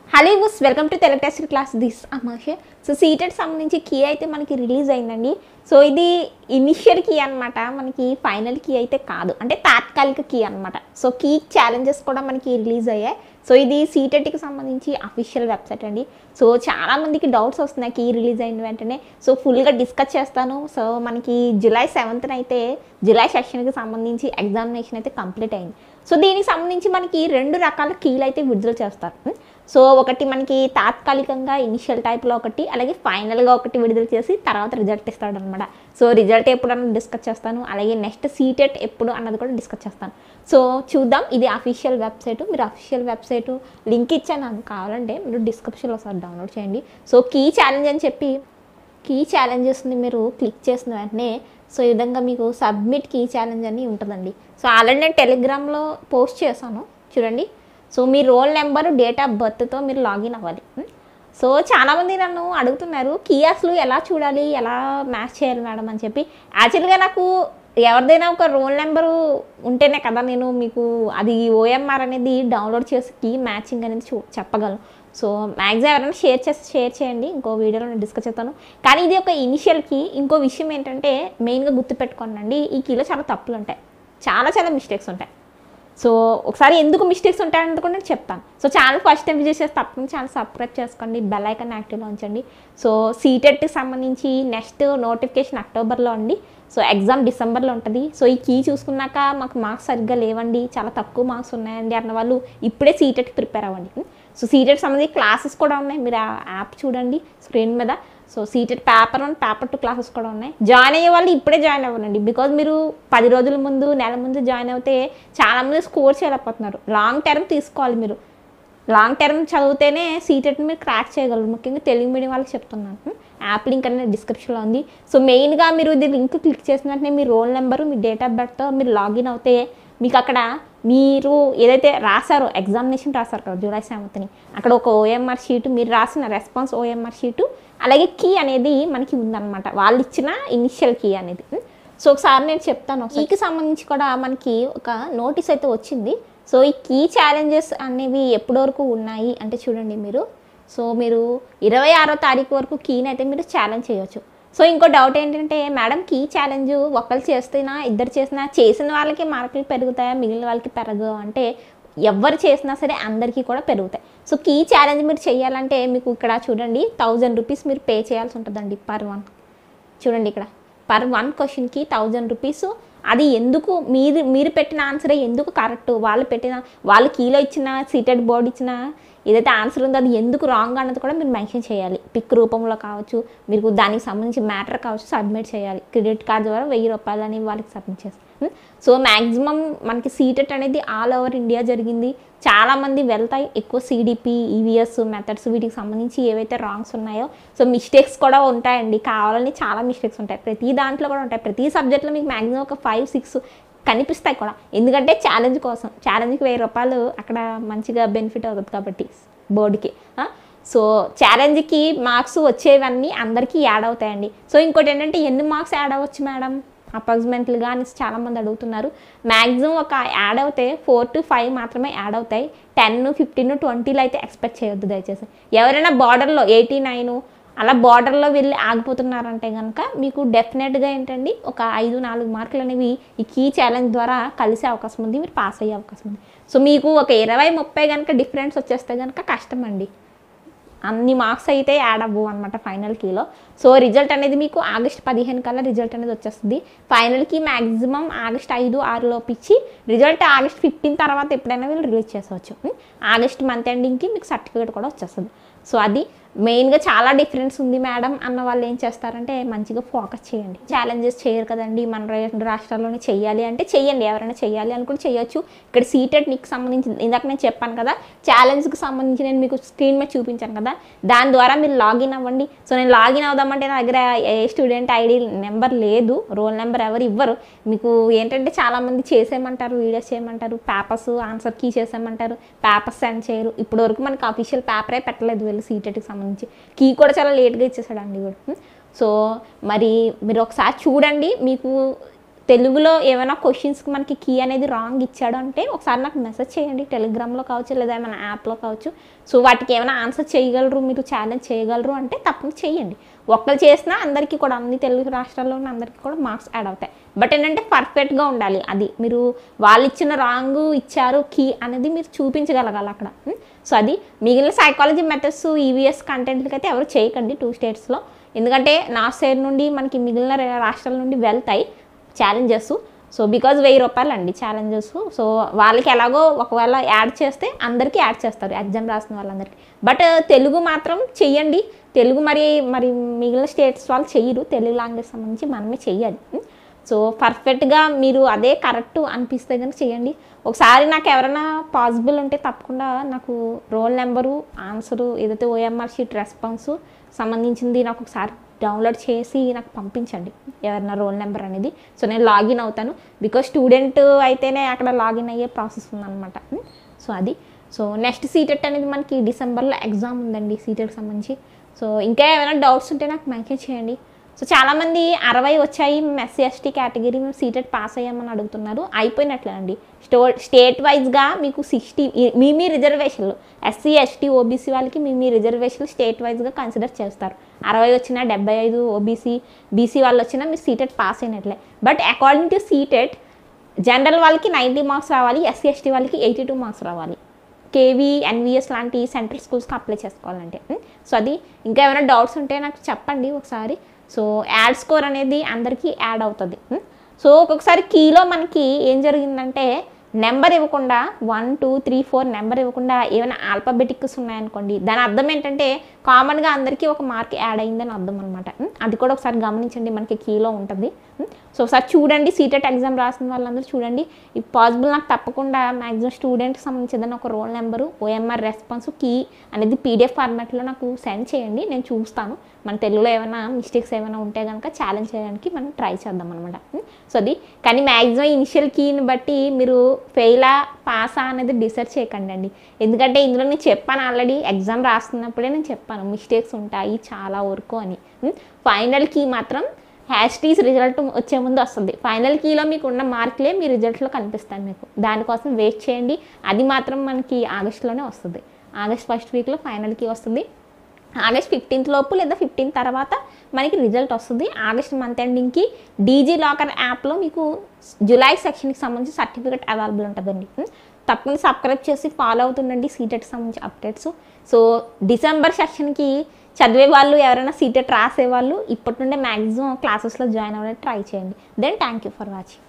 Hello boss welcome to Telugu test class this అమాషే so CTET సంబంధించి key అయితే మనకి రిలీజ్ అయిందండి సో ఇది ఇనిషియల్ కీ అనమాట మనకి ఫైనల్ కీ అయితే కాదు అంటే తాత్కాలిక కీ అనమాట సో కీ ఛాలెంజెస్ కూడా మనకి రిలీజ్ అయ్యాయి సో ఇది సీటెట్కి సంబంధించి అఫీషియల్ వెబ్సైట్ అండి సో చాలా మందికి డౌట్స్ వస్తున్నాయి కీ రిలీజ్ అయిన వెంటనే సో ఫుల్గా డిస్కస్ చేస్తాను సో మనకి జూలై సెవెంత్న అయితే జూలై సెషన్కి సంబంధించి ఎగ్జామినేషన్ అయితే కంప్లీట్ అయింది సో దీనికి సంబంధించి మనకి రెండు రకాల కీలు అయితే విడుదల చేస్తారు సో ఒకటి మనకి తాత్కాలికంగా ఇనిషియల్ టైప్లో ఒకటి అలాగే ఫైనల్గా ఒకటి విడుదల చేసి తర్వాత రిజల్ట్ ఇస్తాడు అనమాట సో రిజల్ట్ ఎప్పుడు అన్నది డిస్కస్ చేస్తాను అలాగే నెక్స్ట్ సీటెట్ ఎప్పుడు అన్నది కూడా డిస్కస్ చేస్తాను సో చూద్దాం ఇది అఫీషియల్ వెబ్సైట్ మీరు అఫీషియల్ వెబ్సైట్ లింక్ ఇచ్చాను నాకు కావాలంటే మీరు డిస్క్రిప్షన్లో ఒకసారి డౌన్లోడ్ చేయండి సో కీ ఛాలెంజ్ అని చెప్పి కీ ఛాలెంజెస్ని మీరు క్లిక్ చేసిన వెంటనే సో ఈ విధంగా మీకు సబ్మిట్ కీ ఛాలెంజ్ అని ఉంటుందండి సో ఆల్రెడీ నేను టెలిగ్రామ్లో పోస్ట్ చేశాను చూడండి సో మీ రోల్ నెంబర్ డేట్ ఆఫ్ బర్త్తో మీరు లాగిన్ అవ్వాలి సో చాలామంది నన్ను అడుగుతున్నారు కీ అసలు ఎలా చూడాలి ఎలా మ్యాచ్ చేయాలి మేడం అని చెప్పి యాక్చువల్గా నాకు ఎవరిదైనా ఒక రోల్ నెంబరు ఉంటేనే కదా నేను మీకు అది ఓఎంఆర్ అనేది డౌన్లోడ్ చేసి కీ మ్యాచింగ్ అనేది చూ చెప్పగలను సో మ్యాక్సిమం ఎవరైనా షేర్ చేసి షేర్ చేయండి ఇంకో వీడియోలో నేను డిస్కస్ చేస్తాను కానీ ఇది ఒక ఇనిషియల్కి ఇంకో విషయం ఏంటంటే మెయిన్గా గుర్తుపెట్టుకోండి ఈ కీలో చాలా తప్పులు ఉంటాయి చాలా చాలా మిస్టేక్స్ ఉంటాయి సో ఒకసారి ఎందుకు మిస్టేక్స్ ఉంటాయని కూడా నేను చెప్తాను so channel first time visit చేస్తే తప్పకుండా ఛానల్ సబ్స్క్రైబ్ చేసుకోండి బెల్ ఐకాన్ యాక్టివ్లో ఉంచండి సో సీటెట్కి సంబంధించి నెక్స్ట్ నోటిఫికేషన్ అక్టోబర్లో అండి సో ఎగ్జామ్ డిసెంబర్లో ఉంటుంది సో ఈ కీ చూసుకున్నాక మాకు మార్క్స్ సరిగ్గా లేవండి చాలా తక్కువ మార్క్స్ ఉన్నాయండి అన్న వాళ్ళు ఇప్పుడే సీటెట్కి ప్రిపేర్ అవ్వండి సో సీటెట్ సంబంధించి క్లాసెస్ కూడా ఉన్నాయి మీరు ఆ యాప్ చూడండి స్క్రీన్ మీద so CTET paper one paper two classes కూడా ఉన్నాయి జాయిన్ అయ్యే వాళ్ళు ఇప్పుడే జాయిన్ అవ్వండి బికాజ్ మీరు పది రోజుల ముందు నెల ముందు జాయిన్ అవుతే చాలామంది స్కోర్ చేయలేకపోతున్నారు లాంగ్ టర్మ్ తీసుకోవాలి మీరు లాంగ్ టర్మ్ చదివితేనే సీటెట్ని మీరు క్రాక్ చేయగలరు ముఖ్యంగా తెలుగు మీడియం వాళ్ళకి చెప్తున్నాను యాప్ లింక్ అనేది డిస్క్రిప్షన్లో ఉంది సో మెయిన్గా మీరు ఇది లింక్ క్లిక్ చేసిన వెంటనే మీ రోల్ నెంబరు మీ డేట్ ఆఫ్ బర్త్తో మీరు లాగిన్ అవుతే మీకు అక్కడ మీరు ఏదైతే రాశారో ఎగ్జామినేషన్ రాశారు కదా జూలై సెవెంత్ని అక్కడ ఒక ఓఎంఆర్ షీటు మీరు రాసిన రెస్పాన్స్ ఓఎంఆర్ షీటు అలాగే కీ అనేది మనకి ఉందన్నమాట వాళ్ళు ఇచ్చిన ఇనిషియల్ కీ అనేది సో ఒకసారి నేను చెప్తాను కీకి సంబంధించి కూడా మనకి ఒక నోటీస్ అయితే వచ్చింది సో ఈ కీ ఛాలెంజెస్ అనేవి ఎప్పటి వరకు ఉన్నాయి అంటే చూడండి మీరు సో మీరు ఇరవై ఆరో తారీఖు వరకు కీని అయితే మీరు ఛాలెంజ్ చేయొచ్చు సో ఇంకో డౌట్ ఏంటంటే మేడం కీ ఛాలెంజ్ ఒకళ్ళు చేస్తేనా ఇద్దరు చేసినా చేసిన వాళ్ళకి మార్కులు పెరుగుతాయా మిగిలిన వాళ్ళకి పెరగవు అంటే ఎవరు చేసినా సరే అందరికీ కూడా పెరుగుతాయి సో కీ ఛాలెంజ్ మీరు చేయాలంటే మీకు ఇక్కడ చూడండి థౌజండ్ రూపీస్ మీరు పే చేయాల్సి ఉంటుందండి పర్ వన్ చూడండి ఇక్కడ పర్ వన్ క్వశ్చన్కి థౌజండ్ రూపీస్ అది ఎందుకు మీరు మీరు పెట్టిన ఆన్సరే ఎందుకు కరెక్ట్ వాళ్ళు పెట్టిన వాళ్ళు కీలో ఇచ్చిన సీటెడ్ బోర్డు ఇచ్చిన ఏదైతే ఆన్సర్ ఉందో అది ఎందుకు రాంగ్ అన్నది కూడా మీరు మెన్షన్ చేయాలి పిక్ రూపంలో కావచ్చు మీకు దానికి సంబంధించి మ్యాటర్ కావచ్చు సబ్మిట్ చేయాలి క్రెడిట్ కార్డ్ ద్వారా వెయ్యి రూపాయలు అనేవి వాళ్ళకి సబ్మిట్ చేస్తాం సో మ్యాక్సిమం మనకి సీటెట్ అనేది ఆల్ ఓవర్ ఇండియా జరిగింది చాలామంది వెళ్తాయి ఎక్కువ సిడిపి ఈవీఎస్ మెథడ్స్ వీటికి సంబంధించి ఏవైతే రాంగ్స్ ఉన్నాయో సో మిస్టేక్స్ కూడా ఉంటాయండి కావాలని చాలా మిస్టేక్స్ ఉంటాయి ప్రతి దాంట్లో కూడా ఉంటాయి ప్రతి సబ్జెక్ట్లో మీకు మ్యాక్సిమం ఒక ఫైవ్ సిక్స్ కనిపిస్తాయి కూడా ఎందుకంటే ఛాలెంజ్ కోసం ఛాలెంజ్కి వెయ్యి రూపాయలు అక్కడ మంచిగా బెనిఫిట్ అవుతుంది కాబట్టి బోర్డుకి సో ఛాలెంజ్కి మార్క్స్ వచ్చేవన్నీ అందరికీ యాడ్ అవుతాయండి సో ఇంకోటి ఏంటంటే ఎన్ని మార్క్స్ యాడ్ అవ్వచ్చు మేడం అపార్ట్మెంట్లుగా అని చాలామంది అడుగుతున్నారు మ్యాక్సిమం ఒక యాడ్ అవుతే ఫోర్ టు ఫైవ్ మాత్రమే యాడ్ అవుతాయి టెన్ ఫిఫ్టీన్ ట్వంటీలో అయితే ఎక్స్పెక్ట్ చేయొద్దు దయచేసి ఎవరైనా బార్డర్లో ఎయిటీ నైన్ అలా బార్డర్లో వెళ్ళి ఆగిపోతున్నారంటే కనుక మీకు డెఫినెట్గా ఏంటండి ఒక ఐదు నాలుగు మార్కులు అనేవి ఈ కీ ఛాలెంజ్ ద్వారా కలిసే అవకాశం ఉంది మీరు పాస్ అయ్యే అవకాశం ఉంది సో మీకు ఒక ఇరవై ముప్పై కనుక డిఫరెన్స్ వచ్చేస్తే కనుక కష్టం అండి అన్ని మార్క్స్ అయితే యాడ్ అవ్వవు అనమాట ఫైనల్ కీలో సో రిజల్ట్ అనేది మీకు ఆగస్ట్ పదిహేను కల్లా రిజల్ట్ అనేది వచ్చేస్తుంది ఫైనల్కి మ్యాక్సిమం ఆగస్ట్ ఐదు ఆరు లోపు ఇచ్చి రిజల్ట్ ఆగస్ట్ ఫిఫ్టీన్ తర్వాత ఎప్పుడైనా వీళ్ళు రిలీజ్ చేసవచ్చు ఆగస్ట్ మంత్ ఎండింగ్కి మీకు సర్టిఫికేట్ కూడా వచ్చేస్తుంది సో అది మెయిన్గా చాలా డిఫరెన్స్ ఉంది మేడం అన్న వాళ్ళు ఏం చేస్తారంటే మంచిగా ఫోకస్ చేయండి ఛాలెంజెస్ చేయరు కదండి మన రెండు రాష్ట్రాల్లోనే చెయ్యాలి అంటే చెయ్యండి ఎవరైనా చెయ్యాలి అనుకుని చేయొచ్చు ఇక్కడ సీటెడ్ నీకు సంబంధించి ఇందాక నేను చెప్పాను కదా ఛాలెంజ్కి సంబంధించి నేను మీకు స్క్రీన్ మీద చూపించాను కదా దాని ద్వారా మీరు లాగిన్ అవ్వండి సో నేను లాగిన్ అవుదామంటే నా దగ్గర ఏ స్టూడెంట్ ఐడి నెంబర్ లేదు రోల్ నెంబర్ ఎవరు ఇవ్వరు మీకు ఏంటంటే చాలామంది చేసేయమంటారు వీడియోస్ చేయమంటారు పేపర్స్ ఆన్సర్ కీ చేసేయమంటారు పేపర్స్ సెండ్ చేయరు ఇప్పటి వరకు మనకి అఫీషియల్ పేపరే పెట్టలేదు వీళ్ళు సీటెట్కి సంబంధించి కీ కూడా చాలా లేట్గా ఇచ్చేసాడు అండి కూడా సో మరి మీరు ఒకసారి చూడండి మీకు తెలుగులో ఏమైనా క్వశ్చన్స్కి మనకి కీ అనేది రాంగ్ ఇచ్చాడు అంటే ఒకసారి నాకు మెసేజ్ చేయండి టెలిగ్రామ్లో కావచ్చు లేదా ఏమైనా యాప్లో కావచ్చు సో వాటికి ఏమైనా ఆన్సర్ చేయగలరు మీరు ఛాలెంజ్ చేయగలరు అంటే తప్పని చేయండి ఒక్కరు చేసినా అందరికీ కూడా అన్ని తెలుగు రాష్ట్రాల్లో ఉన్న అందరికీ కూడా మార్క్స్ యాడ్ అవుతాయి బట్ ఏంటంటే పర్ఫెక్ట్గా ఉండాలి అది మీరు వాళ్ళు ఇచ్చిన రాంగ్ ఇచ్చారు కీ అనేది మీరు చూపించగలగాలి అక్కడ సో అది మిగిలిన సైకాలజీ మెథడ్స్ ఈవీఎస్ కంటెంట్లకి అయితే ఎవరు చేయకండి టూ స్టేట్స్లో ఎందుకంటే నా సైడ్ నుండి మనకి మిగిలిన రా- రాష్ట్రాల నుండి వెళ్తాయి ఛాలెంజెస్ సో బికాజ్ వెయ్యి రూపాయలు అండి ఛాలెంజెస్ సో వాళ్ళకి ఎలాగో ఒకవేళ యాడ్ చేస్తే అందరికీ యాడ్ చేస్తారు ఎగ్జామ్ రాసిన వాళ్ళందరికీ బట్ తెలుగు మాత్రం చెయ్యండి తెలుగు మరి మరి మిగిలిన స్టేట్స్ వాళ్ళు చెయ్యరు తెలుగు లాంగ్వేజ్ సంబంధించి మనమే చెయ్యాలి సో పర్ఫెక్ట్గా మీరు అదే కరెక్ట్ అనిపిస్తే కనుక చేయండి ఒకసారి నాకు ఎవరైనా పాసిబుల్ ఉంటే తప్పకుండా నాకు రోల్ నెంబరు ఆన్సరు ఏదైతే ఓఎంఆర్ షీట్ రెస్పాన్స్ సంబంధించింది నాకు ఒకసారి డౌన్లోడ్ చేసి నాకు పంపించండి ఎవరైనా రోల్ నెంబర్ అనేది సో నేను లాగిన్ అవుతాను బికాజ్ స్టూడెంట్ అయితేనే అక్కడ లాగిన్ అయ్యే ప్రాసెస్ ఉందన్నమాట సో అది సో నెక్స్ట్ సీటెట్ అనేది మనకి డిసెంబర్లో ఎగ్జామ్ ఉందండి సీటెట్కి సంబంధించి సో ఇంకా ఏమైనా డౌట్స్ ఉంటే నాకు మెసేజ్ చేయండి సో చాలామంది అరవై వచ్చాయి మేము ఎస్సీ ఎస్టీ కేటగిరీ మేము సీటెడ్ పాస్ అయ్యామని అడుగుతున్నారు అయిపోయినట్లేనండి స్టో స్టేట్ వైజ్గా మీకు సిక్స్టీ మీ మీ రిజర్వేషన్లు ఎస్సీ ఎస్టీ ఓబీసీ వాళ్ళకి మీ మీ రిజర్వేషన్లు స్టేట్ వైజ్గా కన్సిడర్ చేస్తారు అరవై వచ్చినా డెబ్బై ఐదు ఓబీసీ బీసీ వాళ్ళు వచ్చినా మీరు సీటెడ్ పాస్ అయినట్లే but according to CTET general వాళ్ళకి నైంటీ మార్క్స్ రావాలి ఎస్సీ ఎస్టీ వాళ్ళకి ఎయిటీ టూ మార్క్స్ రావాలి కేవీ ఎన్విఎస్ లాంటి సెంట్రల్ స్కూల్స్కి అప్లై చేసుకోవాలంటే ఉం? సో అది ఇంకా ఏమైనా డౌట్స్ ఉంటే నాకు చెప్పండి ఒకసారి సో యాడ్ స్కోర్ అనేది అందరికీ యాడ్ అవుతుంది ఉం? సో ఒక్కొక్కసారి కీలో మనకి ఏం జరిగిందంటే నెంబర్ ఇవ్వకుండా one two three four number ఇవ్వకుండా ఏమైనా ఆల్ఫాబెటిక్స్ ఉన్నాయనుకోండి దాని అర్థం ఏంటంటే కామన్గా అందరికీ ఒక మార్క్ యాడ్ అయిందని అర్థం అనమాట అది కూడా ఒకసారి గమనించండి మనకి కీలో ఉంటుంది ఉం? సో ఒకసారి చూడండి సీటెట్ ఎగ్జామ్ రాసిన వాళ్ళందరూ చూడండి ఈ పాసిబుల్ నాకు తప్పకుండా మ్యాక్సిమం స్టూడెంట్కి సంబంధించి ఏదైనా ఒక roll number OMR response key అనేది పీడిఎఫ్ ఫార్మాట్లో నాకు సెండ్ చేయండి నేను చూస్తాను మన తెలుగులో ఏమైనా మిస్టేక్స్ ఏమైనా ఉంటే కనుక ఛాలెంజ్ చేయడానికి మనం ట్రై చేద్దాం అనమాట సో అది కానీ మ్యాక్సిమం ఇనిషియల్ కీని బట్టి మీరు ఫెయిలా పాసా అనేది డిసైడ్ చేయకండి అండి ఎందుకంటే ఇందులో నేను చెప్పాను ఆల్రెడీ ఎగ్జామ్ రాస్తున్నప్పుడే నేను చెప్పాను మిస్టేక్స్ ఉంటాయి చాలా వరకు అని ఫైనల్ కీ మాత్రం హ్యాష్టీస్ రిజల్ట్ వచ్చే ముందు వస్తుంది ఫైనల్ కీలో మీకు ఉన్న మార్కులే మీ రిజల్ట్లో కనిపిస్తాయి మీకు దానికోసం వెయిట్ చేయండి అది మాత్రం మనకి ఆగస్టులోనే వస్తుంది ఆగస్ట్ ఫస్ట్ వీక్లో ఫైనల్ కీ వస్తుంది ఆగస్ట్ ఫిఫ్టీన్త్ లోపు లేదా ఫిఫ్టీన్త్ తర్వాత మనకి రిజల్ట్ వస్తుంది ఆగస్ట్ మంత్ ఎండింగ్కి డీజీ లాకర్ యాప్లో మీకు జులై సెక్షన్కి సంబంధించి సర్టిఫికేట్ అవైలబుల్ ఉంటుందండి ఉం? తప్పకుండా సబ్స్క్రైబ్ చేసి ఫాలో అవుతుండండి సీటెట్కి సంబంధించి అప్డేట్స్ సో డిసెంబర్ సెషన్కి చదివే వాళ్ళు ఎవరైనా సీటెట్ రాసే వాళ్ళు ఇప్పటి నుండే మ్యాక్సిమం క్లాసెస్లో జాయిన్ అవ్వడానికి ట్రై చేయండి then thank you for watching